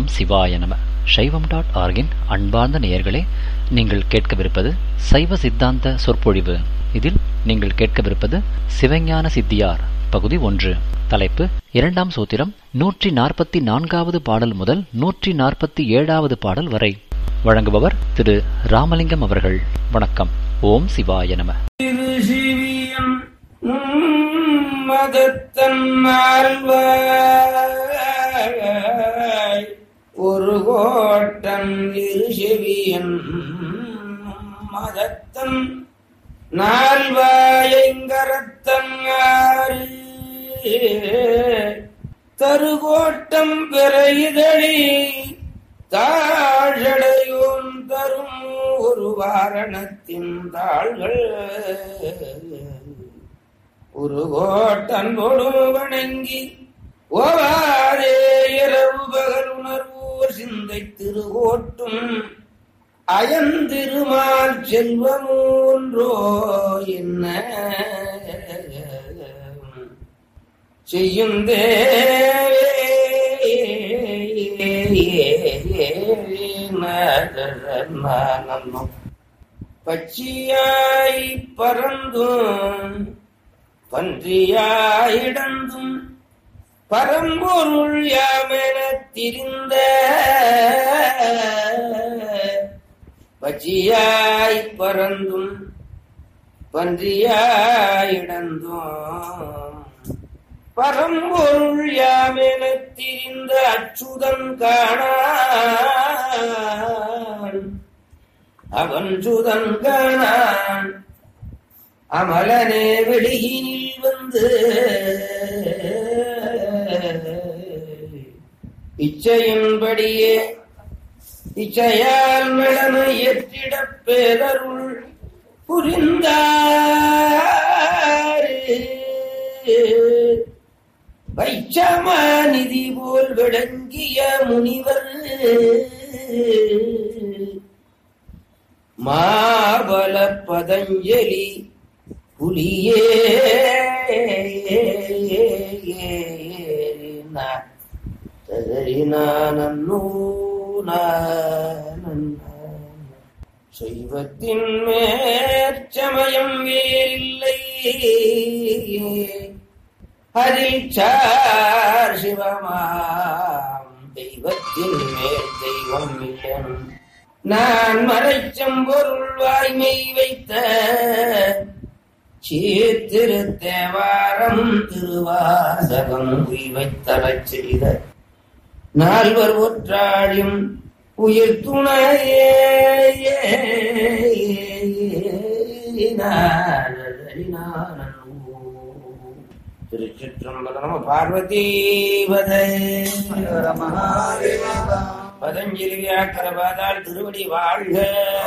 ஓம் சிவாய நம சைவம் டாட் ஆர்கின் அன்பார்ந்த நேயர்களே நீங்கள் கேட்கவிருப்பது சைவ சித்தாந்த சொற்பொழிவு இதில் நீங்கள் கேட்கவிருப்பது சிவஞான சித்தியார் பகுதி ஒன்று தலைப்பு இரண்டாம் சூத்திரம் நூற்றி நாற்பத்தி நான்காவது பாடல் முதல் நூற்றி நாற்பத்தி ஏழாவது பாடல் வரை வழங்குபவர் திரு ராமலிங்கம் அவர்கள் வணக்கம் ஓம் சிவாய நம திருசிவியம் மதத்தன் ஆழ்வாய் ஒரு கோட்டன் இருசெவியன் மதத்தன் நால்வாயங்கரத்தன் ஆறு தருகோட்டம் பெறைதழி தாழடையோன் தரும் ஒரு வாரணத்தின் தாள்கள் ஒரு கோட்டன் கொடு வணங்கி ஓவாரே இரவு பகல் உணர்வோர் சிந்தை திருகோட்டும் அயந்திருமால் செல்வமூன்றோ என்ன செய்யும் தேவே பச்சியாய் பறந்தும் பன்றியாயிடந்தும் பரம்பொருள் யாமென திரிந்த பச்சியாய் பறந்தும் பன்றியாயிடந்தும் பரம்பொருள் யாமென திரிந்த அச்சுதன் காணான் அவன் சுதன் காணான் அமலனே வெளியினில் வந்து இச்சையின்படியே இச்சையால் நடன எற்றிடப் பேரருள் புரிந்தாரே வைச்சமாநிதி போல் விளங்கிய முனிவர் மாபல பதஞ்சலி புலியே செய்வத்தின் மேற்சமயம் வேறில்லை அதில் சார் சிவமாம் தெய்வத்தின் மேல் தெய்வம் இல்லன் நான் மறைச்சம்பொருள் வாய்மை வைத்த சீர்திரு தேவாரம் திருவாசகம் உய்வைத்தரச் செய்த நால்வர் ஒற்றாழியும் உயிர் துணையே திருச்சிற்றம்பலம் பார்வதீபதே பதஞ்சலி வியாக்கரபாதால் திருவடி வாழ்க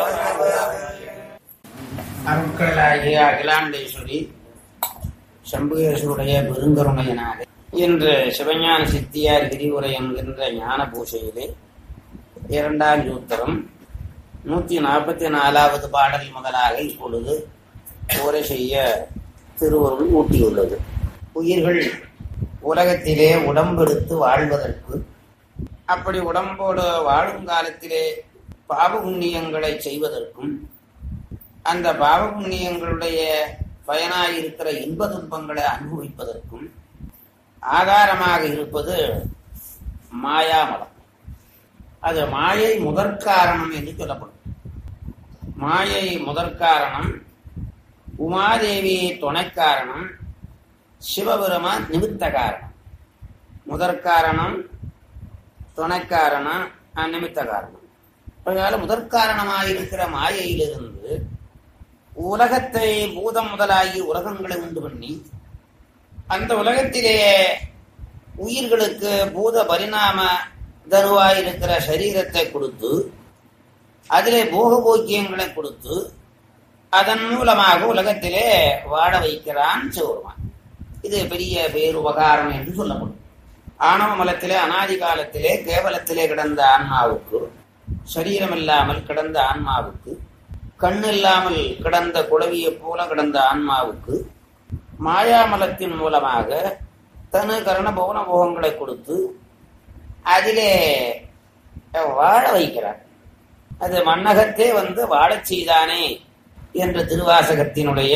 அருட்களாகிய அகிலாண்டேஸ்வரி சம்புகேஸ்வருடைய பெருங்கருணையினாலே இன்று சிவஞான சித்தியார் விரிவுரை என்கின்ற ஞான பூசையிலே இரண்டாம் சூத்திரம் நூத்தி நாற்பத்தி நாலாவது பாடல் முதலாக இப்பொழுது உரை செய்ய திருவருள் ஊட்டியுள்ளது உயிர்கள் உலகத்திலே உடம்பெடுத்து வாழ்வதற்கு அப்படி உடம்போடு வாழும் காலத்திலே பாவ புண்ணியங்களை செய்வதற்கும் அந்த பாவ புண்ணியங்களுடைய பயனாயிருக்கிற இன்ப துன்பங்களை அனுபவிப்பதற்கும் ஆதாரமாக இருப்பது மாயாமலம் அது மாயை முதற்காரணம் என்று சொல்லப்படும் மாயை முதற்காரணம் உமாதேவி துணைக்காரணம் சிவபெருமான் நிமித்த காரணம் முதற்காரணம் துணைக்காரணம் நிமித்த காரணம் அதனால முதற்காரணமாயிருக்கிற மாயையிலிருந்து உலகத்தை பூதம் முதலாகி உலகங்களை உண்டு பண்ணி அந்த உலகத்திலே உயிர்களுக்கு பூத பரிணாம தருவாயிருக்கிற சரீரத்தை கொடுத்து அதிலே போக போக்கியங்களை கொடுத்து அதன் மூலமாக உலகத்திலே வாழ வைக்கிறான் சிவருமான் இது பெரிய பேருபகாரம் என்று சொல்லப்படும் ஆணவ மலத்திலே அனாதி காலத்திலே கேவலத்திலே கிடந்த ஆன்மாவுக்கு சரீரம் இல்லாமல் கிடந்த ஆன்மாவுக்கு கண் இல்லாமல் கிடந்த குளவியைப் போல கிடந்த ஆன்மாவுக்கு மாயாமலத்தின் மூலமாக தனு கரண பவன போகங்களை கொடுத்து அதிலே வாழ வைக்கிறார் அது மன்னகத்தே வந்து வாழச் செய்தானே என்ற திருவாசகத்தினுடைய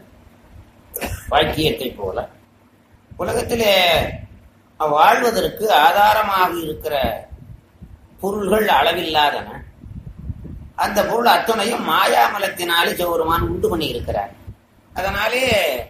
வாக்கியத்தை போல உலகத்திலே வாழ்வதற்கு ஆதாரமாக இருக்கிற பொருள்கள் அளவில்லாதன அந்த பொருள் அத்துணையும் மாயாமலத்தினாலே சிவபெருமான் உண்டு பண்ணி இருக்கிறார் அதனாலே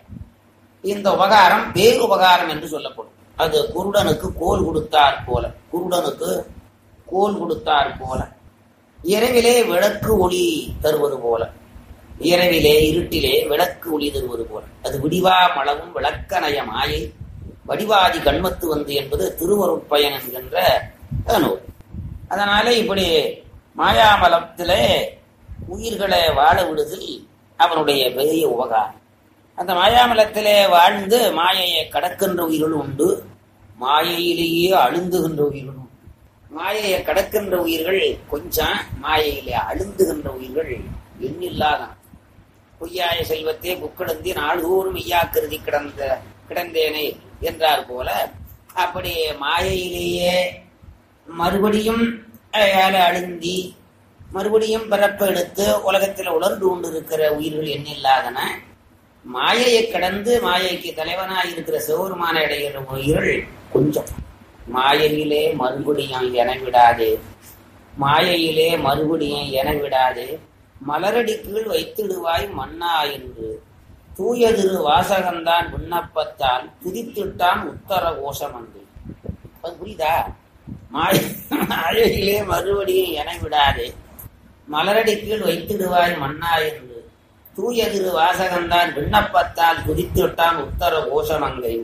இந்த உபகாரம் பேரு உபகாரம் என்று சொல்லப்படும் அது குருடனுக்கு கோல் கொடுத்தார் போல குருடனுக்கு கோல் கொடுத்தார் போல இரவிலே விளக்கு ஒளி தருவது போல இரவிலே இருட்டிலே விளக்கு ஒளி தருவது போல அது விடிவா மளவும் விளக்கநய மாயை வடிவாதி கண்மத்து வந்து என்பது திருவருட்பயன் என்கின்ற நூல் அதனால இப்படி மாயாமலத்திலே உயிர்களை வாழ விடுதல் அவனுடைய பெரிய உபகாரம் அந்த மாயாமலத்திலே வாழ்ந்து மாயையை கடக்கின்ற உயிர்கள் உண்டு மாயையிலேயே அழுந்துகின்ற உயிர்கள் உண்டு மாயையை கடக்கின்ற உயிர்கள் கொஞ்சம் மாயையிலே அழுந்துகின்ற உயிர்கள் எண்ணில்லாத பொய்யாய செல்வத்தே புக்கடந்தி நாள்தோறும் மெய்யாக்கிருதி கிடந்த கிடந்தேனே என்றார் போல அப்படி மாயையிலேயே மறுபடியும் அயால அழுந்தி மறுபடியும் பிறப்ப எடுத்து உலகத்தில் உலர்ந்து கொண்டு இருக்கிற உயிர்கள் எண்ணில்லாதன மாயையை கடந்து மாயைக்கு தலைவனாய் இருக்கிற சிவபெருமான அடைகிற உயிர்கள் கொஞ்சம் மாயையிலே மறுபடியும் என விடாது மாயையிலே மறுபடியும் என விடாது மலரடி கீழ் வைத்திடுவாய் மன்னா என்று தூய திரு வாசகந்தான் விண்ணப்பத்தால் துதித்திட்டான் உத்தர கோஷம் அன்று அது புரியுதா மாய மாயையிலே மறுபடியும் என விடாது மலரடி கீழ் வைத்திடுவாய் மன்னா என்று தூய திரு வாசகந்தான் விண்ணப்பத்தால் துதித்திட்டான் உத்தர கோஷமங்கை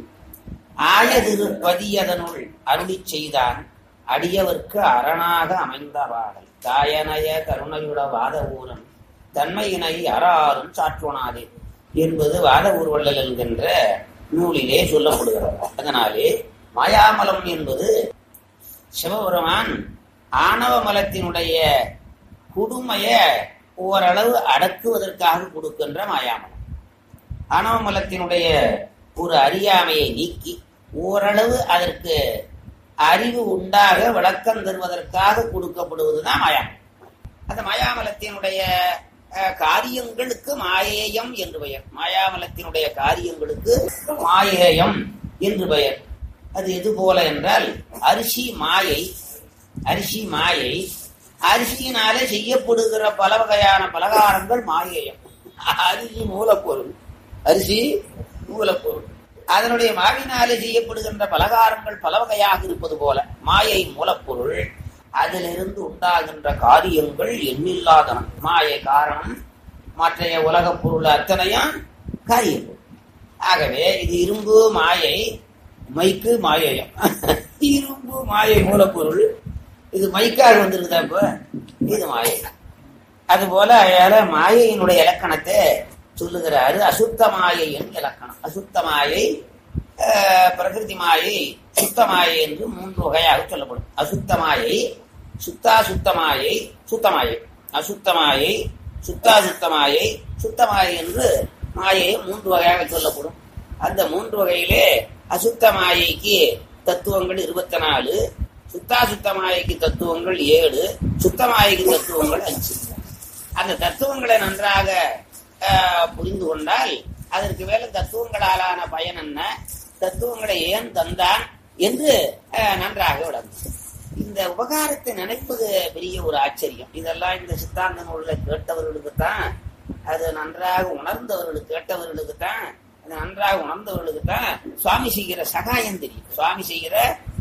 ஆய திருப்பதியதனுள் அருளி செய்தான் அடியவர்க்கு அரணாக அமைந்த பாடல் தாயனய கருணையுட வாத ஊரன் தன்மையினை அறாரும் சாற்றுவனாதே என்பது வாத ஊர்வள்ளல் என்கின்ற நூலிலே சொல்லப்படுகிறது அதனாலே மாயாமலம் என்பது சிவபெருமான் ஆணவ மலத்தினுடைய குடுமைய ஓரளவு அடக்குவதற்காக கொடுக்கின்ற மாயாமலம் ஆணவ மலத்தினுடைய ஒரு அறியாமையை நீக்கி ஓரளவு அதற்கு அறிவு உண்டாக விளக்கம் தருவதற்காக கொடுக்கப்படுவதுதான் மாயாமலம் அந்த மாயாமலத்தினுடைய காரியங்களுக்கு மாயேயம் என்று பெயர் மாயாமலத்தினுடைய காரியங்களுக்கு மாயேயம் என்று பெயர் அது எது போல என்றால் அரிசி மாயை அரிசி மாயை அரிசியினாலே செய்யப்படுகிற பல வகையான பலகாரங்கள் மாயேயம் அரிசி மூலப்பொருள் அரிசி மூலப்பொருள் அதனுடைய மாவினாலே செய்யப்படுகின்ற பலகாரங்கள் பல வகையாக இருப்பது போல மாயை மூலப்பொருள் அதிலிருந்து உண்டாகின்ற காரியங்கள் எண்ணில்லாதன மாயை காரணம் மற்றைய உலகப் பொருள் அத்தனையும் காரியம் ஆகவே இது இரும்பு மாயை மைக்கு மாயையம் இரும்பு மாயை மூலப்பொருள் இது மைக்காக வந்திருக்குதா இப்ப இது மாயை அதுபோல அயால மாயையினுடைய இலக்கணத்தை சொல்லுகிறாரு அசுத்த மாயையின் இலக்கணம் அசுத்த மாயை பிரகிருதி மாயை சுத்த மாயை என்று மூன்று வகையாக சொல்லப்படும் அசுத்த மாயை சுத்தா சுத்தமாயை சுத்தமாயை அசுத்த மாயை சுத்தா சுத்தமாயை சுத்தமாயை என்று மாயை மூன்று வகையாக சொல்லப்படும் அந்த மூன்று வகையிலே அசுத்த மாயைக்கு தத்துவங்கள் இருபத்தி நாலு சுத்தா சுத்தமாயைக்கு தத்துவங்கள் ஏழு சுத்தமாயைக்கு தத்துவங்கள் அஞ்சு அந்த தத்துவங்களை நன்றாக புரிந்து கொண்டால் அதற்கு மேல தத்துவங்களாலான பயன் என்ன தத்துவங்களை ஏன் தந்தான் என்று நன்றாக விளங்கும் இந்த உபகாரத்தை நினைப்பது பெரிய ஒரு ஆச்சரியம் இதெல்லாம் இந்த சித்தாந்த நூல்ல கேட்டவர்களுக்கு தான் அது நன்றாக உணர்ந்தவர்களுக்கு கேட்டவர்களுக்கு தான் அது நன்றாக உணர்ந்தவர்களுக்கு தான் சுவாமி செய்கிற சகாயம் தெரியும் சுவாமி செய்கிற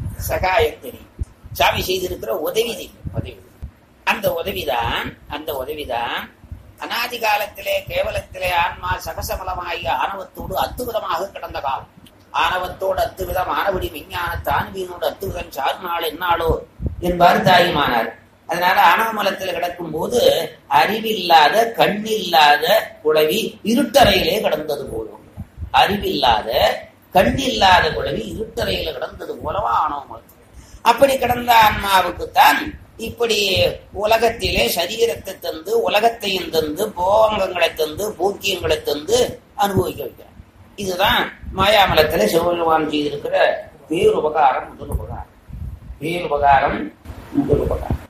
சகாயம் தெரியும் சுவாமி செய்திருக்கிற உதவி தெரியும் உதவி அந்த உதவிதான் அந்த உதவிதான் அனாதி காலத்திலே கேவலத்திலே ஆன்மா சகசமலமாகி ஆணவத்தோடு அத்துவிதமாக கிடந்த காலம் ஆணவத்தோடு அத்துவிதம் ஆனபடி விஞ்ஞான தான்பியனோடு அத்துவிதம் சார்நாள் என்னாளோ என்பார் தாயுமானார் அதனால ஆணவ மலத்தில் கிடக்கும் போது அறிவில்லாத கண்ணில்லாத குழவி இருட்டறையிலே கிடந்தது போலும் அறிவில்லாத கண்ணில்லாத குழவி இருட்டறையில கிடந்தது போலவா ஆணவ மலம் அப்படி கிடந்த ஆன்மாவுக்குத்தான் இப்படி உலகத்திலே சரீரத்தை தந்து உலகத்தையும் தந்து போகங்களை தந்து போக்கியங்களை தந்து அனுபவிக்க வைக்கிறார் இதுதான் மாயாமலத்துல சிவபெருமான் செய்திருக்கிற பேருபகாரம் முதல் உபகாரம் பேருபகாரம் முதல் உபகாரம்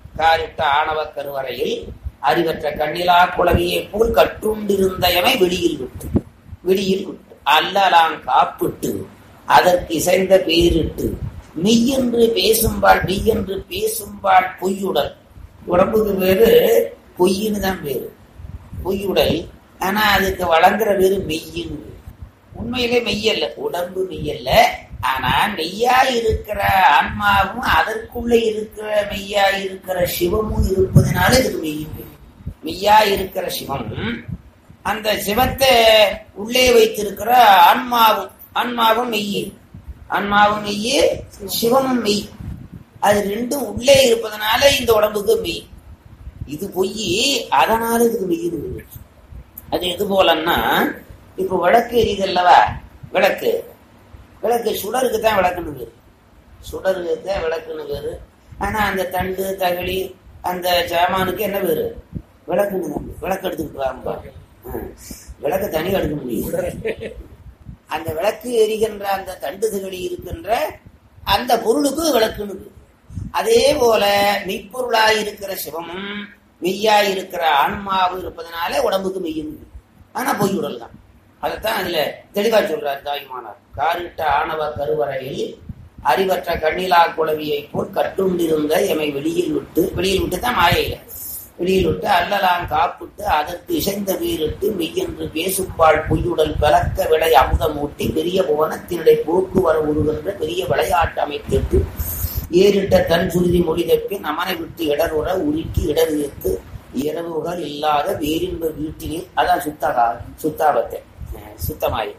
காரிட்ட ஆணவ கருவறையில் அறிவற்ற கண்ணிலா குளவியை போல் கட்டுண்டிருந்தயமை வெளியில் விட்டு வெளியில் விட்டு அல்லலாம் காப்பிட்டு அதற்கு இசைந்த பேரிட்டு மெய்யென்று பேசும்பாள் மெய்யென்று பேசும்பாள் பொய்யுடல் உடம்புக்கு பேரு பொய்யின்னு தான் பேரு பொய்யுடல் ஆனா அதுக்கு வழங்குற பேரு மெய்யின்னு உண்மையிலே மெய்யல்ல உடம்பு மெய்யல்ல ஆனா மெய்யா இருக்கிற ஆன்மாவும் அதற்குள்ள இருக்கிற மெய்யா இருக்கிற சிவமும் இருப்பதனால இதுக்கு மெய்யும் பேரு. மெய்யா இருக்கிற சிவம் அந்த சிவத்தை உள்ளே வைத்திருக்கிற ஆன்மாவும் ஆன்மாவும் மெய் ஆன்மாவும் மெய் சிவமும் மெய் அது ரெண்டும் உள்ளே இருப்பதனால இந்த உடம்புக்கு மெய் இது பொய் அதனால இதுக்கு மெய் அது எது போலன்னா இப்ப விளக்கு எரியுது அல்லவா விளக்கு விளக்கு சுடருக்கு தான் விளக்குன்னு பேரு சுடருக்கு தான் விளக்குன்னு பேரு ஆனா அந்த தண்டு தகழி அந்த ஜாமானுக்கு என்ன பேரு விளக்குன்னு தான் பேரு. விளக்கு எடுத்துக்கிட்டு வாங்க விளக்கு தனி எடுக்க முடியும் அந்த விளக்கு எரிகின்ற அந்த தண்டு தகழி இருக்கின்ற அந்த பொருளுக்கு விளக்குன்னு பேரு. அதே போல மெய்ப்பொருளாய் இருக்கிற சிவமும் மெய்யாய் இருக்கிற ஆன்மாவும் இருப்பதனால உடம்புக்கு மெய்யும் ஆனா பொய் உடல் தான் அதைத்தான் அதுல தெளிவா சொல்றார் தாய்மானார் காரிட்ட ஆணவ கருவறையில் அறிவற்ற கண்ணிலா குளவியை போல் கட்டுண்டிருந்த எமை வெளியில் விட்டு வெளியில் விட்டு தான் மாயையில வெளியில் விட்டு அல்லலாம் காப்பிட்டு அதற்கு இசைந்த வீரிட்டு மெய்யென்று பேசுப்பாள் பொய்யுடல் பலக்க விடை அமுதமூட்டி பெரிய புவனத்தினுடைய போக்குவர உருகின்ற பெரிய விளையாட்டு அமைத்திட்டு ஏறிட்ட தன் சுருதி மொழி தப்பி நமனை விட்டு இடருற உருக்கி இடர்வித்து இரவுகள் இல்லாத வேறின்ப வீட்டினில் அதான் சுத்தகா சுத்தாபத்தை அஹ் சுத்தமாயி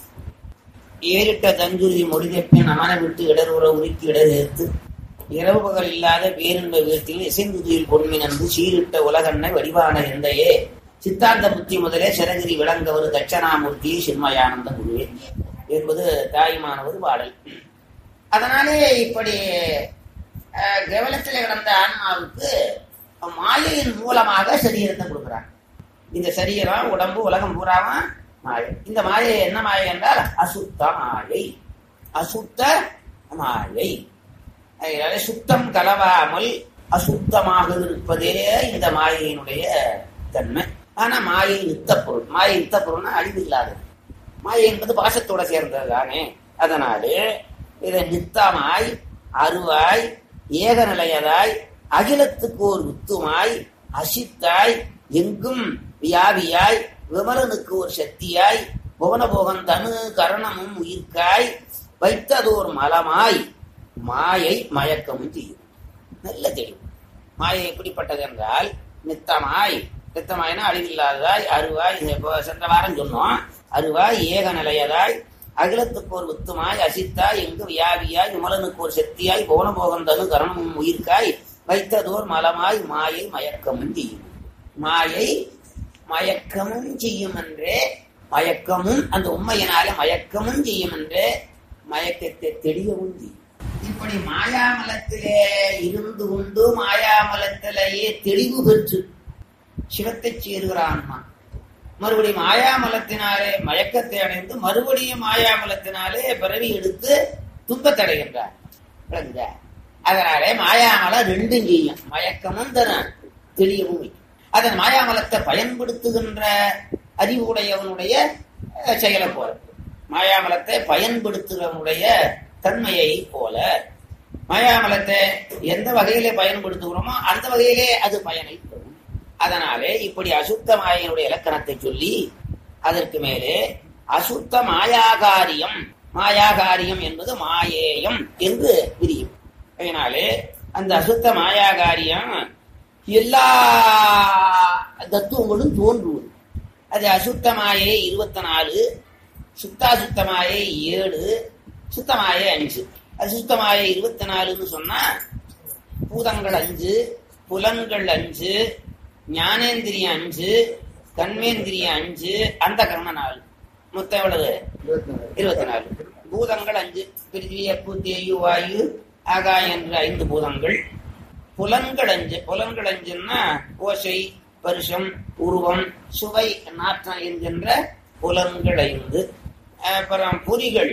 ஏறிட்ட தஞ்சுருதி மொழிதப்பி நமனை விட்டு இடருற உருக்கி இடர்வித்து இரவு பகல் இல்லாத பேரின்ப வீட்டில் இசைந்துதியில் பொன்மி நன்று சீரிட்ட உலகண்ணை வடிவான எந்தையே சித்தாந்த புத்தி முதலே சிறகிரி விளங்கவர் தட்சணாமூர்த்தி சின்மயானந்த குருவே என்பது தாயுமானவர் பாடல் அதனாலே இப்படி அஹ், கவலத்தில் கிடந்த ஆன்மாவுக்கு மாயையின் மூலமாக சரீரத்தை கொடுக்குறாங்க இந்த சரீரம் உடம்பு உலகம் பூராவும் மாயை இந்த மாயை என்ன மாயை என்றால் அசுத்த மாயை அசுத்த மாயை அதனால சுத்தம் கலவாமல் அசுத்தமாக இருப்பதே இந்த மாயையினுடைய தன்மை ஆனா மாயை நித்த பொருள் மாயை நித்த பொருள்னா அழிவில்லாதது மாயை என்பது பாசத்தோட சேர்ந்தது தானே அதனாலே இதை நித்தமாய் அருவாய் ஏகநிலையதாய் அகிலத்துக்கு ஒரு வித்துமாய் அசித்தாய் எங்கும் வியாபியாய் விமலனுக்கு ஒரு சக்தியாய் புவனபோகன் தனு கரணமும் உயிர்க்காய் வைத்ததோர் மலமாய் மாயை மயக்கமும் செய்யும் நல்ல தெளிவு மாயை எப்படிப்பட்டது என்றால் நித்தமாய் நித்தமாய்னா அழிவில்லாததாய் அருவாய் இது இப்போ சென்ற வாரம் சொன்னோம் அருவாய் ஏக நிலையதாய் அகிலத்துக்கு ஒரு வித்துமாய் அசித்தாய் எங்கு வியாபியாய் விமலனுக்கு ஒரு சக்தியாய் போகன் தனு கரணமும் உயிர்க்காய் வைத்ததோர் மலமாய் மாயை மயக்கமும் செய்யும் மாயை மயக்கமும் செய்யும் என்றே மயக்கமும் அந்த உண்மையினாலே மயக்கமும் செய்யும் என்றே மயக்கத்தை தெளியவும் செய்யும் இப்படி மாயாமலத்திலே இருந்து கொண்டு மாயாமலத்திலேயே தெளிவு பெற்று சிவத்தை சேருகிற ஆன்மா மறுபடியும் மாயாமலத்தினாலே மயக்கத்தை அடைந்து மறுபடியும் மாயாமலத்தினாலே பிறவி எடுத்து துன்பத்தை அடைகின்றார் விளங்குதா? அதனாலே மாயாமலம் ரெண்டும் செய்யும் மயக்கமும் தரும் தெளியவும் வைக்கும் அதன் மாயாமலத்தை பயன்படுத்துகின்ற அறிவு உடையவனுடைய அஹ், செயலை போல மாயாமலத்தை பயன்படுத்துகிறவனுடைய தன்மையை போல மாயாமலத்தை எந்த வகையிலே பயன்படுத்துகிறோமோ அந்த வகையிலே அது பயனை தரும் அதனாலே இப்படி அசுத்த மாயனுடைய இலக்கணத்தை சொல்லி அதற்கு மேலே அசுத்த மாயாகாரியம் மாயாகாரியம் என்பது மாயேயம் என்று விரியும் அதனாலே அந்த அசுத்த மாயாகாரியம் எல்லா தத்துவங்களும் தோன்றுவது அது அசுத்தமாயே இருபத்தி நாலு சுத்தாசுத்தமாயே ஏழு சுத்தமாயே அஞ்சு அசுத்தமாயே இருபத்தி நாலுன்னு சொன்னா பூதங்கள் அஞ்சு புலன்கள் அஞ்சு ஞானேந்திரியம் அஞ்சு கண்மேந்திரியம் அஞ்சு அந்த கர்ம நாலு மொத்தம் எவ்வளவு இருபத்தி நாலு பூதங்கள் அஞ்சு பிருத்திவி அப்பு தேயு வாயு ஆகாயம் என்ற ஐந்து பூதங்கள் புலன்கள் அஞ்சு புலன்கள் அஞ்சுன்னா ஓசை பருஷம் உருவம் சுவை நாற்றம் என்கின்ற புலன்கள் ஐந்து அப்புறம் பொறிகள்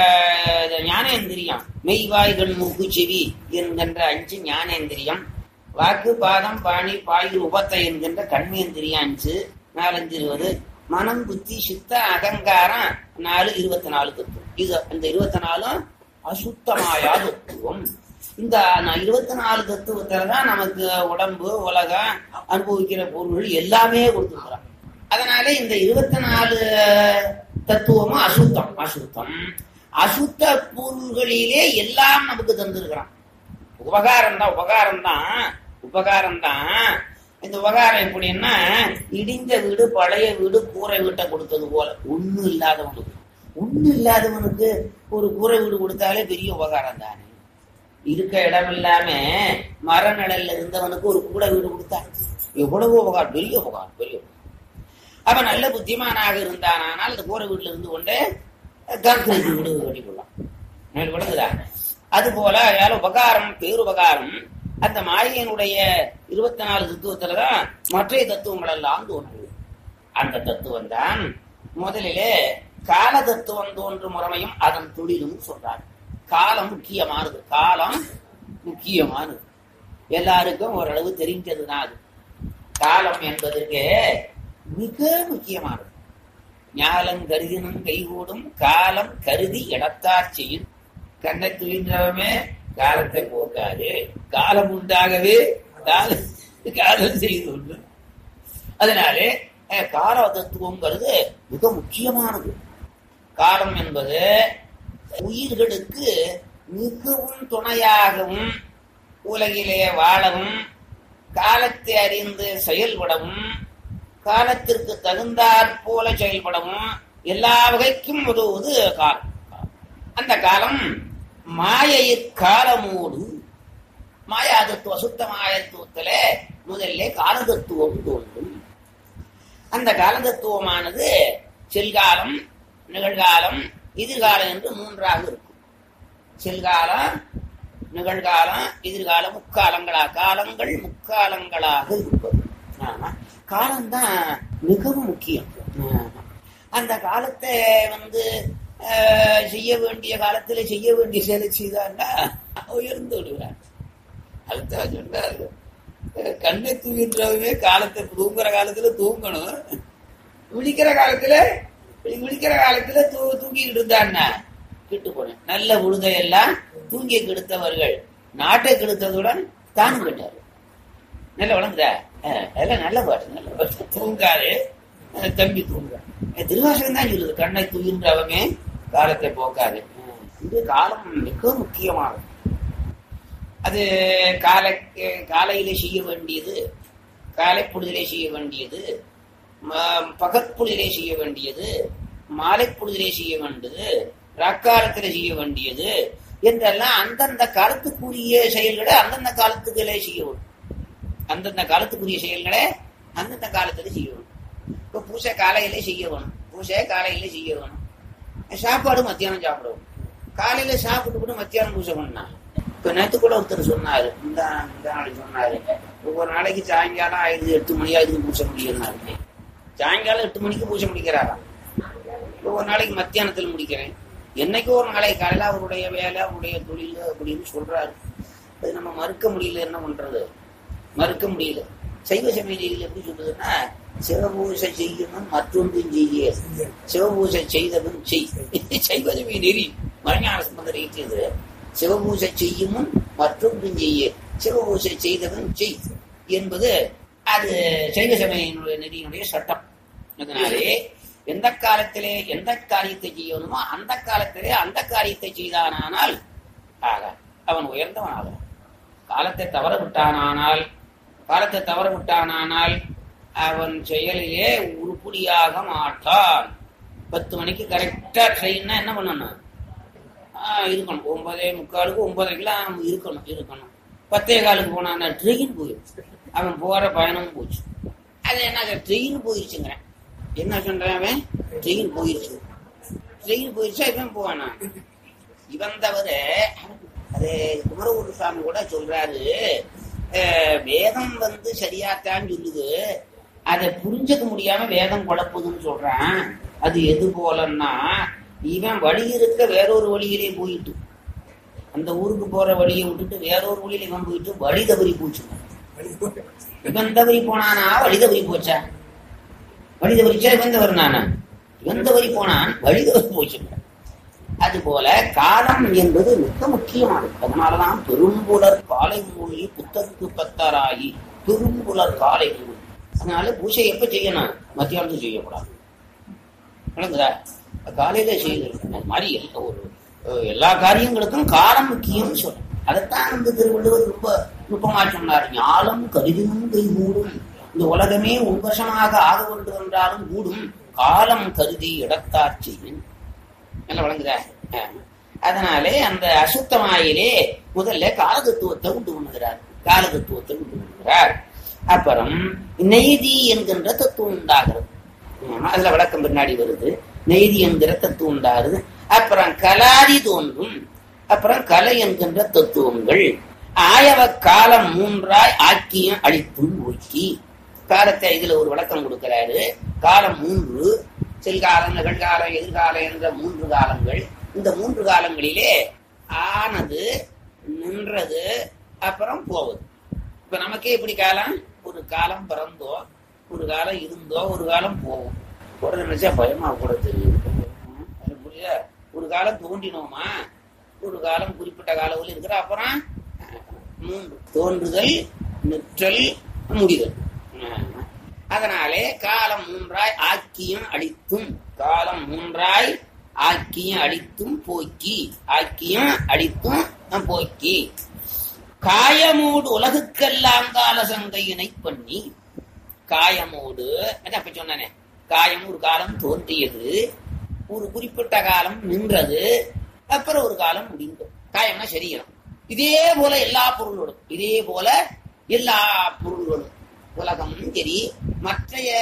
அஹ், ஞானேந்திரியம் மெய்வாய் கண் மூக்கு செவி என்கின்ற அஞ்சு ஞானேந்திரியம் வாக்கு பாதம் பாணி பாயுர் உபத்தை என்கின்ற கண்மேந்திரியம் அஞ்சு நாலஞ்சு இருபது மனம் புத்தி சித்த அகங்காரம் நாலு இருபத்தி நாலு தத்துவம் இது இந்த இருபத்தி நாலும் அசுத்தமாயா தத்துவம் இந்த இருபத்தி நாலு தத்துவத்துல தான் நமக்கு உடம்பு உலகம் அனுபவிக்கிற பொருள்கள் எல்லாமே கொடுத்துருக்குறான் அதனால இந்த இருபத்தி நாலு தத்துவமும் அசுத்தம் அசுத்தம் அசுத்த பொருள்களிலே எல்லாம் நமக்கு தந்திருக்கிறான் உபகாரம் தான் உபகாரம் தான் உபகாரம் தான் இந்த உபகாரம் எப்படின்னா இடிந்த வீடு பழைய வீடு கூரை வீட்டை கொடுத்தது போல ஒண்ணும் இல்லாதவனுக்கு ஒண்ணும் இல்லாதவனுக்கு ஒரு கூரை வீடு கொடுத்தாலே பெரிய உபகாரம் தானே இருக்க இடம் இல்லாம மர நிழல்ல இருந்தவனுக்கு ஒரு கூடை வீடு கொடுத்தா எவ்வளவு உபகாரம் பெரிய உபகாரம் பெரிய உபகாரம் அவன் நல்ல புத்திமானாக இருந்தானால் அந்த கூரை வீட்டுல இருந்து கொண்டே கான்கிரீட் வீடு கட்டிக்கொள்ளலாம் மேல் விளங்குதா அது போல யாரும் உபகாரம் பேருபகாரம் அந்த மாயையினுடைய இருபத்தி நாலு தத்துவத்துலதான் மற்ற தத்துவங்கள் எல்லாம் தோன்றுது அந்த தத்துவம் தான் முதலிலே கால தத்துவம் தோன்றும் முறைமையும் அதன் தொழிலும் சொல்றார் காலம் முக்கியமானது காலம் முக்கியமானது எல்லாருக்கும் ஓரளவு தெரிஞ்சதுதான் அது காலம் என்பதற்கு மிக முக்கியமானது ஞாலம் கருதினும் கைகூடும் காலம் கருதி இடத்தார் செய்யும் கண்ணை துயின்றவமே காலத்தை போக்காது காலம் உண்டாகவே காலம் காலம் செய்து கொண்டு அதனாலே கால தத்துவங்கிறது மிக முக்கியமானது காலம் என்பது உயிர்களுக்கு மிகவும் துணையாகவும் உலகிலே வாழவும் காலத்தை அறிந்து செயல்படவும் காலத்திற்கு தகுந்தாற் போல செயல்படவும் எல்லா வகைக்கும் உதவுவது காலம் அந்த காலம் மாயையிற் காலமோடு மாயாதத்துவ சுத்த மாயத்துவத்தில முதல்ல காலதத்துவம் தோன்றும் அந்த காலதத்துவமானது செல்காலம் நிகழ்காலம் எதிர்காலம் என்று மூன்றாக இருக்கும் செல்காலம் நிகழ்காலம் எதிர்காலம் முக்காலங்களா காலங்கள் முக்காலங்களாக இருப்பது காலம்தான் மிகவும் முக்கியம் அந்த காலத்தை வந்து செய்ய வேண்டிய காலத்துல செய்ய வேண்டிய செயலை செய்தான்னா உயர்ந்து விடுவார் அதுதான் சொன்னார் கண்ணை தூங்கின்றவே காலத்தை தூங்குற காலத்துல தூங்கணும் விழிக்கிற காலத்துல விழிக்கிற காலத்துல தூ தூங்கிட்டு இருந்தான்னா கிட்டு போனேன் நல்ல உழுதையெல்லாம் தூங்கி கெடுத்தவர்கள் நாட்டை கெடுத்ததுடன் தானும் கெட்டாரு நல்ல வளர்ந்தா அதெல்லாம் நல்ல பாட்டு நல்ல பாட்டு தூங்காது தம்பி தூங்குறான் திருவாசகம் தான் சொல்லுது கண்ணை தூங்கின்றவமே காலத்தை போக்காது இது காலம் மிக முக்கியமானது அது காலை காலையிலே செய்ய வேண்டியது காலை பொழுதிலே செய்ய வேண்டியது பகற்பொழுதிலே செய்ய வேண்டியது மாலை பொழுதிலே செய்ய வேண்டியது ராக்காலத்திலே செய்ய வேண்டியது என்றெல்லாம் அந்தந்த காலத்துக்குரிய செயல்களை அந்தந்த காலத்துக்களே செய்ய வேண்டும் அந்தந்த காலத்துக்குரிய செயல்களை அந்தந்த காலத்துல செய்ய வேணும் இப்ப பூசை காலையில செய்ய வேணும் பூசை காலையில செய்ய வேணும் சாப்பாடு மத்தியானம் சாப்பிடுவோம் காலையில சாப்பிட்டு கூட மத்தியானம் பூஜை பண்ணா இப்ப நேற்று கூட ஒருத்தர் சொன்னாரு இந்த இந்த நாளைக்கு சொன்னாரு ஒவ்வொரு நாளைக்கு சாயங்காலம் ஆயிரத்தி எட்டு மணி ஆயிரத்துக்கு பூஜை முடியும்னாரு சாயங்காலம் எட்டு மணிக்கு பூஜை முடிக்கிறாராம் ஒவ்வொரு நாளைக்கு மத்தியானத்தில் முடிக்கிறேன் என்னைக்கு ஒரு நாளைக்கு காலையில அவருடைய வேலை அவருடைய தொழில் அப்படின்னு சொல்றாரு அது நம்ம மறுக்க முடியல என்ன பண்றது மறுக்க முடியல சைவ சமயத்தில் எப்படி சொல்றதுன்னா சிவபூசை செய்யணும் மற்றொன்றும் செய்ய சிவபூசை செய்தவன் செய் சைவ சமய நெறி மரஞான சம்பந்தர் இருக்கிறது சிவபூசை செய்யும் மற்றொன்றும் செய்ய சிவபூசை செய்தவன் செய் என்பது அது சைவ சமயினுடைய நெறியினுடைய சட்டம் அதனாலே எந்த காலத்திலே எந்த காரியத்தை செய்யணுமோ அந்த காலத்திலே அந்த காரியத்தை செய்தானால் ஆக அவன் உயர்ந்தவன் ஆக காலத்தை தவற விட்டானானால் காலத்தை தவற விட்டானானால் அவன் செயலிலே உருப்படியாக மாட்டான் பத்து மணிக்கு கரெக்டா ட்ரெயின்னா என்ன பண்ணணும் இருக்கணும் ஒன்பதே முக்காலுக்கு ஒன்பதரைக்கெல்லாம் இருக்கணும் இருக்கணும் பத்தே காலுக்கு போனான்னா ட்ரெயின் போயிடுச்சு அவன் போற பயணமும் போச்சு அது என்ன ட்ரெயின் போயிடுச்சுங்கிறேன் என்ன சொல்றான் அவன் ட்ரெயின் போயிடுச்சு ட்ரெயின் போயிடுச்சா இவன் போவானா இவன் தவிர அது குமரகுரு சுவாமி கூட சொல்றாரு வேதம் வந்து சரியாத்தான் சொல்லுது அதை புரிஞ்சுக்க முடியாம வேதம் குழப்புதுன்னு சொல்றான் அது எது போலன்னா இவன் வழி இருக்க வேறொரு வழியிலே போயிட்டு அந்த ஊருக்கு போற வழியை விட்டுட்டு வேறொரு வழியில இவன் போயிட்டு வழி தவறி போச்சு இவன் தவறி போனானா வழி தவறி போச்சா வழி தவறிச்சா இவன் தவறினானா இவன் தவறி போனான் வழி தவறி போச்சு அது போல காலம் என்பது மிக முக்கியமானது அதனாலதான் பெரும்புலர் காலை மூழ்கி புத்தருக்கு பத்தாராகி பெரும்புலர் காலை மூழ்கி அதனால பூஜை எப்ப செய்யணும் மத்தியானத்துக்கு செய்யக்கூடாது விளங்குதா காலையில செய்யணும் அது மாதிரி எல்லா- ஒரு அஹ், எல்லா காரியங்களுக்கும் காலம் முக்கியம்னு சொல்றேன் அதைத்தான் வந்து திருவள்ளுவர் ரொம்ப நுட்பமா சொன்னார் ஞாலம் கருதினும் கைகூடும் இந்த உலகமே உன்வசமாக ஆக வேண்டும் என்றாலும் கூடும் காலம் கருதி இடத்தார் செய்யும் நல்லா வழங்குதா ஆ. அதனாலே அந்த அசுத்தமாயிலே முதல்ல காலதத்துவத்தை உண்டு பண்ணுகிறார் காலதத்துவத்தை உண்டு பண்ணுகிறார் அப்புறம் நெய்தி என்கின்ற தத்துவம் உண்டாகிறது ஆமா, அதுல விளக்கம் பின்னாடி வருது நெய்தி என்கிற தத்துவம் உண்டாகுது அப்புறம் கலாதி தோன்றும் அப்புறம் கலை என்கின்ற தத்துவங்கள் ஆயவ காலம் மூன்றாய் ஆக்கியம் அழித்தும் ஊக்கி காலத்தை இதுல ஒரு விளக்கம் கொடுக்கிறாரு காலம் மூன்று செல்காலம் நிகழ்காலம் எதிர்காலம் என்ற மூன்று காலங்கள் இந்த மூன்று காலங்களிலே ஆனது நின்றது அப்புறம் போவது இப்ப நமக்கே இப்படி காலம் ஒரு காலம் பிறந்தோ ஒரு காலம் இருந்தோ ஒரு காலம் போகும் கூட நினைச்சா பயமா கூட தெரியுது ம், அது புரியுதா ஒரு காலம் தோன்றினோமா ஒரு காலம் குறிப்பிட்ட காலம் இருக்கிற அப்புறம் அஹ், மூன்று தோன்றுதல் நிற்றல் முடிதல் ஆமா. அதனாலே காலம் மூன்றாய் ஆக்கியும் அழித்தும் காலம் மூன்றாய் ஆக்கியும் அழித்தும் போக்கி ஆக்கியும் அழித்தும் அஹ், போக்கி காயமோடு உலகுக்கெல்லாம் கால சங்கையினை பண்ணி காயமோடு அதான் அப்ப சொன்னானே காயம் ஒரு காலம் தோன்றியது ஒரு குறிப்பிட்ட காலம் நின்றது அப்புறம் ஒரு காலம் முடிந்தது காயம்னா சரீரம் இதே போல எல்லா பொருளோடும் இதே போல எல்லா பொருள்களும் உலகமும் சரி மற்றைய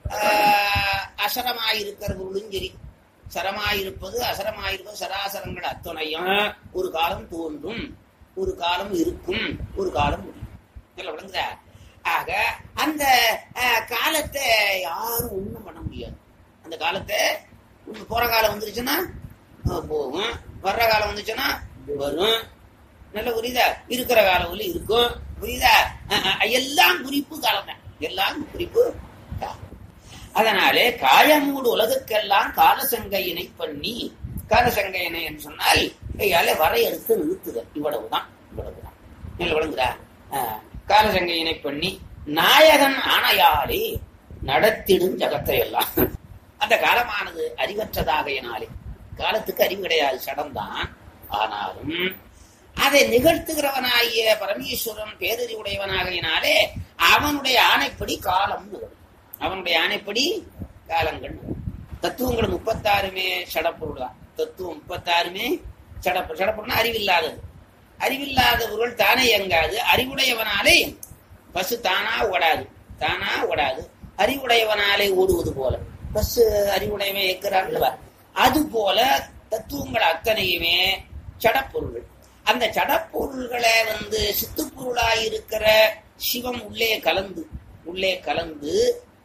ஆஹ், அசரமாயிருக்கிற பொருளும் சரி சரமாயிருப்பது அசரமாயிருப்பது சராசரங்கள் அத்துணையும் ஒரு காலம் தோன்றும் ஒரு காலம் இருக்கும் ஒரு காலம் முடியும் இதுல விளங்குதா ஆக அந்த அஹ், காலத்தை யாரும் ஒண்ணும் பண்ண முடியாது அந்த காலத்தை உம், போற காலம் வந்துருச்சுன்னா அஹ், போகும் வர்ற காலம் வந்துச்சுன்னா வரும் நல்ல புரியுதா இருக்கிற காலம் உள்ள இருக்கும் புரியுதா அஹ், அஹ், எல்லாம் குறிப்பு காலம் தான் எல்லாம் குறிப்பு காலம் அதனாலே காயமூடு உலகுக்கெல்லாம் காலசங்கையினை பண்ணி காலசங்கையினை என்று சொன்னால் கையால வரையறுத்து நிறுத்துதல் இவ்வளவுதான் இவ்வளவுதான் நல்ல விளங்குதா ஆஹ், காலசங்கையினை பண்ணி நாயகன் ஆணையாலே நடத்திடும் ஜகத்தை எல்லாம் அந்த காலமானது அறிவற்றதாகையினாலே காலத்துக்கு அறிவு கிடையாது சடம்தான் ஆனாலும் அதை நிகழ்த்துகிறவனாகிய பரமேஸ்வரன் பேரறிவுடையவனாகையினாலே அவனுடைய ஆணைப்படி காலம் நிகழும் அவனுடைய ஆணைப்படி காலங்கள் நிகழும். தத்துவங்கள் முப்பத்தாறுமே சடப்பொருள் தான் தத்துவம் முப்பத்தாறுமே சடப்பு சடப்பொருள்னா அறிவில்லாதது அறிவில்லாதவர்கள் தானே இயங்காது அறிவுடையவனாலே பஸ் தானா ஓடாது தானா ஓடாது அறிவுடையவனாலே ஓடுவது போல பஸ் அறிவுடையவன் இயக்குறான்லவா அது போல தத்துவங்கள் அத்தனையுமே சடப்பொருள்கள் அந்த சடப்பொருள்களை வந்து சித்துப்பொருளாய் இருக்கிற சிவம் உள்ளே கலந்து உள்ளே கலந்து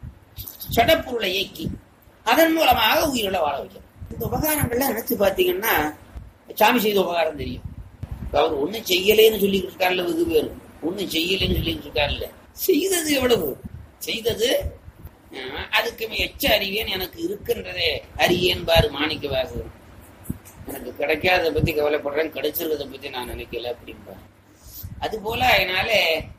சடப்பொருளை இயக்கி அதன் மூலமாக உயிரிழ வாழ வைக்கும் இந்த உபகாரங்கள்லாம் நினைச்சு பாத்தீங்கன்னா சாமி செய்த உபகாரம் தெரியும் இப்ப அவர் ஒண்ணும் செய்யலேன்னு சொல்லிட்டு இருக்காருல்ல வெகு பேர் ஒண்ணும் செய்யலேன்னு சொல்லிட்டு இருக்காருல்ல செய்தது எவ்வளவு செய்தது அஹ், அதுக்கு எச்ச அறிவேன் எனக்கு இருக்கின்றதே அறியேன் பாரு மாணிக்க வாசகர் எனக்கு கிடைக்காததை பத்தி கவலைப்படுறேன் கிடைச்சிருக்கிறத பத்தி நான் நினைக்கல அப்படிம்பாரு அது போல அதனால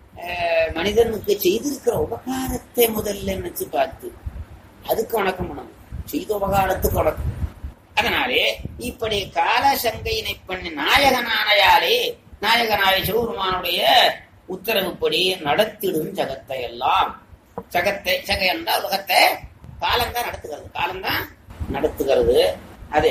அஹ், மனிதனுக்கு செய்திருக்கிற உபகாரத்தை முதல்ல நினைச்சு பார்த்து அதுக்கு வணக்கம் பண்ணணும் செய்த உபகாரத்துக்கு வணக்கம் அதனாலே இப்படி கால சங்கையினை பண்ணி நாயகனானையாலே நாயகனாய சிவபெருமானுடைய உத்தரவுப்படி நடத்திடும் ஜகத்தை எல்லாம் ஜகத்தை ஜக என்றால் உலகத்தை காலம்தான் நடத்துகிறது காலம்தான் நடத்துகிறது அதே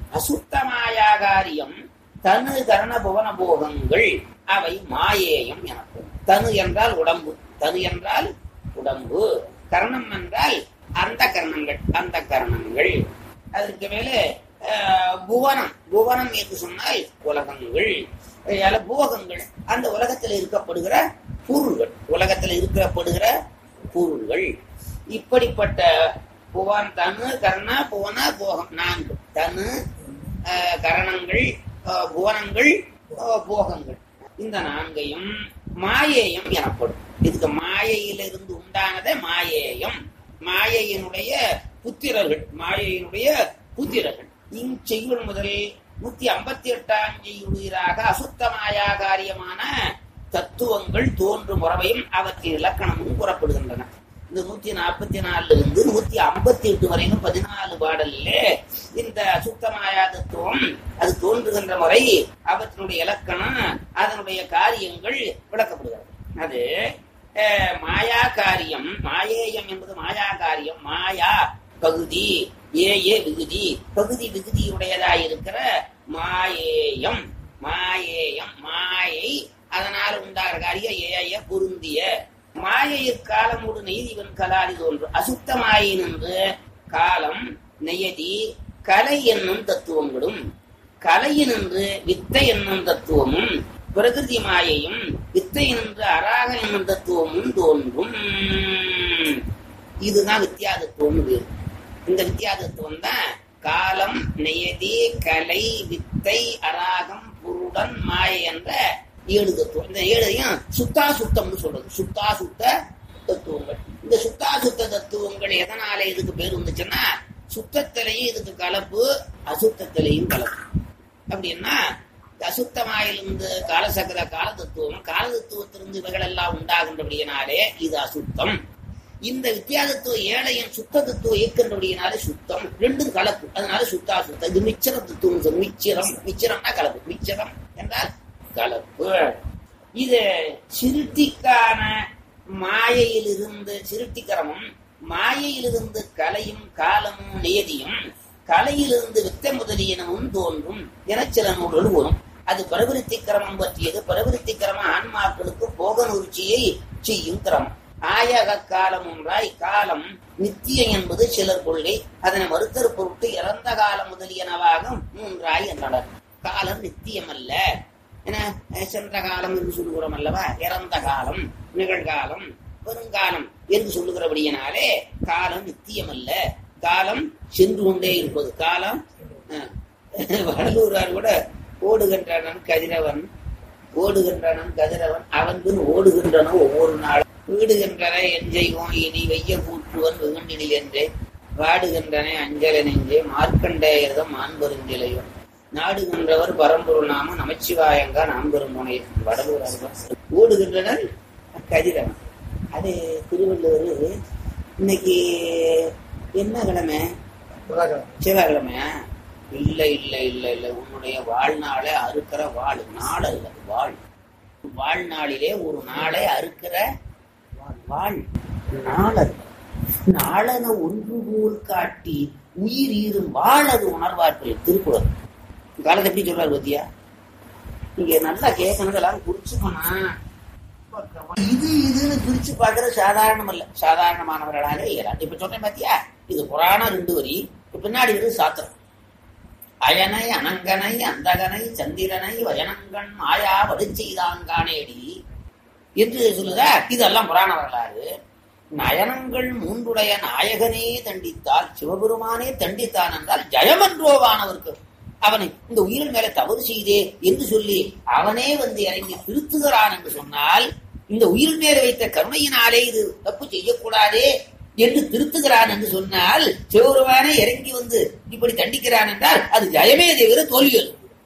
அசுத்தமாயாகாரியம் தனு கரண புவன போகங்கள் அவை மாயேயம் எனப்படும் தனு என்றால் உடம்பு தனு என்றால் உடம்பு கரணம் என்றால் அந்த கரணங்கள் அந்த கரணங்கள் அதற்கு மேலே அஹ், புவனம் புவனம் என்று சொன்னால் உலகங்கள் அதனால போகங்கள் அந்த உலகத்தில் இருக்கப்படுகிற பொருள்கள் உலகத்தில் இருக்கப்படுகிற பொருள்கள் இப்படிப்பட்ட புவன் தனு கர்ண புவன போகம் நான்கு தனு அஹ், கரணங்கள் அஹ், புவனங்கள் அஹ், போகங்கள் இந்த நான்கையும் மாயேயம் எனப்படும் இதுக்கு மாயையிலிருந்து உண்டானதே மாயேயம் மாயையினுடைய புத்திரர்கள் மாயையினுடைய புத்திரர்கள் இச்செய்யுள் முதல் நூத்தி ஐம்பத்தி எட்டாம் செய்யுளிராக அசுத்த மாயா காரியமான தத்துவங்கள் தோன்றும் முறவையும் அவற்றின் இலக்கணமும் கூறப்படுகின்றன இந்த நூத்தி நாற்பத்தி நாலுல இருந்து நூத்தி ஐம்பத்தி எட்டு வரையிலும் பதினாலு பாடலிலே இந்த சுத்தமாயா தத்துவம் அது தோன்றுகின்ற முறை அவற்றினுடைய இலக்கணம் அதனுடைய காரியங்கள் விளக்கப்படுகிறது அது அஹ், மாயா காரியம் மாயேயம் என்பது மாயா காரியம் மாயா பகுதி ஏ ஏ விகுதி பகுதி விகுதியுடையதாய் இருக்கிற மாயேயம் மாயேயம் மாயை அதனால் உண்டாகிற காரியம் ஏய பொருந்திய மாயையிற் காலமோடு நெய்திவன் கலாதி தோன்று அசுத்த மாயின் என்று காலம் நெய்யதி கலை என்னும் தத்துவங்களும் கலையினின்று வித்தை என்னும் தத்துவமும் பிரகிருதி மாயையும் வித்தை நின்று அராக என்னும் தத்துவமும் தோன்றும் இதுதான் வித்யா தத்துவம் பேர் இந்த வித்யா தத்துவம் தான் காலம் நெயதி கலை வித்தை அராகம் புருடன் மாயை என்ற ஏழு தத்துவம் இந்த ஏழையும் சுத்தா சுத்தம்னு சொல்றது சுத்தா சுத்த தத்துவங்கள் இந்த சுத்தா சுத்த தத்துவங்கள் எதனால இதுக்கு பேர் வந்துச்சுன்னா சுத்தத்திலையும் இதுக்கு கலப்பு அசுத்தத்திலையும் கலப்பு அப்படின்னா அசுத்தமாயிலிருந்து காலசக்கர கால தத்துவம் கால தத்துவத்திலிருந்து இவைகள் எல்லாம் உண்டாகின்றபடியினாலே இது அசுத்தம் இந்த வித்தியாசத்துவ ஏழையின் சுத்த தத்துவம் இயக்கின்றபடியினாலே சுத்தம் ரெண்டும் கலப்பு அதனால சுத்தா சுத்தம் இது மிச்சர தத்துவம் சொல்லும். மிச்சிரம் மிச்சிரம்னா கலப்பு மிச்சரம் என்றால் கலப்பு இது சிருட்டிக்கான மாயையிலிருந்து சிருட்டிக்கரமும் மாயையிலிருந்து கலையும் காலமும் நியதியும் கலையிலிருந்து வித்த முதலியனவும் தோன்றும் என சில நூல்கள் வரும் அது பிரவிருத்தி கிரமம் பற்றியது பிரவிருத்தி கிரமம் ஆன்மாக்களுக்கு போக நூற்சியை செய்யும் கிரமம் ஆயக காலம் ஒன்றாய் காலம் நித்தியம் என்பது சிலர் கொள்கை அதனை மறுத்தர் பொருட்டு இறந்த காலம் முதலியனவாக மூன்றாய் என்றனர் காலம் நித்தியம் அல்ல என சென்ற காலம் என்று சொல்லுகிறோம் அல்லவா இறந்த காலம் நிகழ்காலம் வருங்காலம் என்று சொல்லுகிறபடியினாலே காலம் நித்தியம் அல்ல காலம் சென்று கொண்டே இருப்பது காலம் அஹ், வடலூரார் கூட ஓடுகின்றனன் கதிரவன் ஓடுகின்றனன் கதிரவன் அவன் பின் ஓடுகின்றன ஒவ்வொரு நாளும் வீடுகின்றன என் செய்வோம் இனி வெய்ய கூற்றுவன் வெகுண்டினில் என்றே வாடுகின்றன அஞ்சல நெஞ்சே மார்க்கண்டேயர்தம் மாண்பெருஞ்சிலையும் நாடுகின்றவர் பரம்பொருள் நாம நமச்சிவாயங்கா நாம் பெருமுனை வடலூர் அருவம் ஓடுகின்றனர் கதிரவன் அது திருவள்ளுவர் இன்னைக்கு என்ன கிழமை செவ்வாய்க்கிழமையா இல்ல இல்ல இல்ல இல்ல உன்னுடைய வாழ்நாளை அறுக்கிற வாழ் நாள் அல்ல வாழ் வாழ்நாளிலே ஒரு நாளை அறுக்கிற வாழ் நாள் அல்ல நாளன ஒன்று போல் காட்டி உயிர் ஈரும் வாழது உணர்வார்கள் திருக்குறள் காலத்தை எப்படி சொல்றாரு பத்தியா நீங்க நல்லா கேட்கறதெல்லாம் குறிச்சுக்கணும் இது இதுன்னு பிரிச்சு பார்க்கறது சாதாரணம் இல்ல சாதாரணமானவர்களாக இயலாது இப்ப சொன்னேன் பாத்தியா இது புராணம் ரெண்டு வரி இப்ப பின்னாடி இது சாத்திரம் அயனை அனங்கனை அந்தகனை சந்திரனை வயனங்கண் மாயா வடுச்செய்தாங்கானேடி என்று சொல்லுதா இதெல்லாம் புராண வரலாறு நயனங்கள் மூன்றுடைய நாயகனே தண்டித்தால் சிவபெருமானே தண்டித்தான் என்றால் ஜெயமன்றோவானவருக்கு அவனை இந்த உயிரின் மேல தவறு செய்தே என்று சொல்லி அவனே வந்து இறங்கி திருத்துகிறான் என்று சொன்னால் இந்த உயிர் மேல வைத்த கருணையினாலே இது தப்பு செய்யக்கூடாதே என்று திருத்துகிறான் என்று சொன்னால் சிவபெருமானே இறங்கி வந்து இப்படி தண்டிக்கிறான் என்றால் அது ஜெயமே தவிர தோல்வி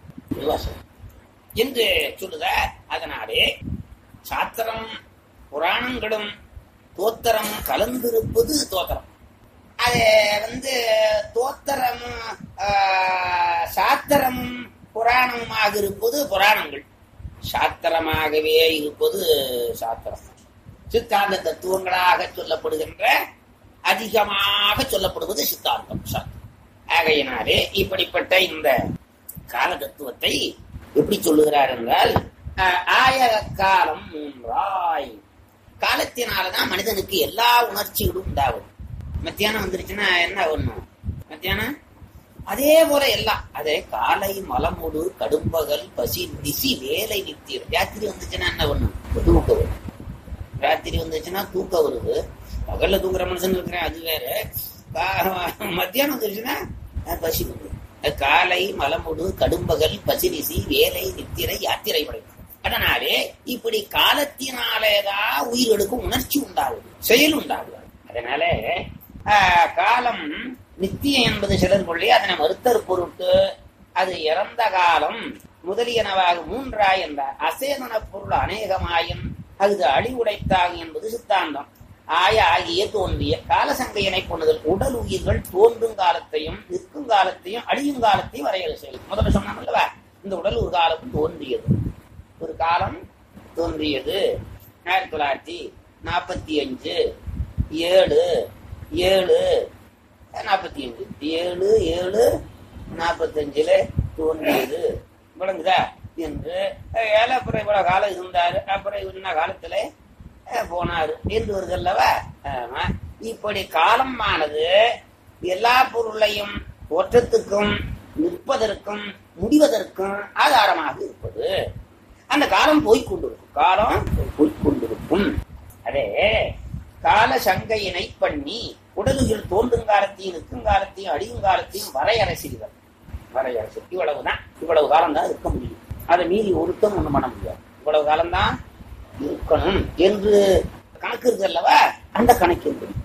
என்று சொல்லுத அதனாலே சாத்திரம் புராணங்களும் தோத்திரம் கலந்திருப்பது தோத்திரம் அது வந்து தோத்திரமும் ஆஹ், சாத்திரமும் புராணமுமாக இருப்பது புராணங்கள் சாத்திரமாகவே இருப்பது சாத்திரம் சித்தாந்த தத்துவங்களாக சொல்லப்படுகின்ற அதிகமாக சொல்லப்படுவது சித்தாந்தம் சாத்திரம் ஆகையினாலே இப்படிப்பட்ட இந்த கால தத்துவத்தை எப்படி சொல்லுகிறார் என்றால் ஆஹ், ஆயக காலம் மூன்றாய் காலத்தினாலதான் மனிதனுக்கு எல்லா உணர்ச்சிகளும் உண்டாகும் மத்தியானம் வந்துருச்சுன்னா என்ன ஒண்ணும் மத்தியானம் அதே போல எல்லாம் அதே காலை மலமுடு கடும்பகல் பசி நிசி வேலை நித்தியம் ராத்திரி வந்துச்சுன்னா என்ன பண்ணும் தூக்கம் வரும் ராத்திரி வந்துச்சுன்னா தூக்கம் வருது பகல்ல தூங்குற மனுஷன் இருக்கிறேன் அது வேற கா- மத்தியானம் வந்துருச்சுன்னா அஹ், பசி வருது அது காலை மலமுடு கடும்பகல் பசி நிசி வேலை நித்திரை யாத்திரை படைக்கும் அதனாலே இப்படி காலத்தினாலேதான் உயிர்களுக்கு உணர்ச்சி உண்டாகுது செயல் உண்டாகுது அதனால ஆஹ், காலம் நித்தியம் என்பது சிலர் கொள்ளி அதனை மறுத்தற் பொருட்டு அது இறந்த காலம் முதலியனவாக மூன்றாய் என்றார் அசேதன பொருள் அநேகமாயின் அது அழிவுடைத்தாகும் என்பது சித்தாந்தம் ஆய ஆகிய தோன்றிய காலசங்கையினை கொண்டதில் உடல் உயிர்கள் தோன்றும் காலத்தையும் நிற்கும் காலத்தையும் அழியும் காலத்தையும் வரையறை செய்யும் முதல்ல சொன்னாம் அல்லவா இந்த உடல் ஒரு காலம் தோன்றியது ஒரு காலம் தோன்றியது ஆயிரத்தி தொள்ளாயிரத்தி நாற்பத்தி அஞ்சு ஏழு ஏழு நாற்பத்தி அஞ்சு ஏழு ஏழு நாற்பத்தஞ்சுல தோன்றியது விளங்குதா என்று ஏழை அப்புறம் இவ்வளவு காலம் இருந்தாரு அப்புறம் இன்ன காலத்துல அஹ், போனாரு என்று வருது அல்லவா ஆமா. இப்படி காலமானது எல்லா பொருளையும் தோற்றத்துக்கும் நிற்பதற்கும் முடிவதற்கும் ஆதாரமாக இருப்பது அந்த காலம் போய்க்கொண்டிருக்கும் காலம் போய்க்கொண்டிருக்கும் அதே கால சங்கையினை பண்ணி உடலுகள் தோன்றும் காலத்தையும் நிற்கும் காலத்தையும் அழியும் காலத்தையும் வரையறை செய்வர் வரையறை செய்- இவ்வளவுதான் இவ்வளவு காலம் தான் இருக்க முடியும் அதை மீறி ஒருத்தம் ஒண்ணும் பண்ண முடியாது இவ்வளவு காலம்தான் இருக்கணும் என்று கணக்கு இருக்கு அல்லவா அந்த கணக்கு இருக்கு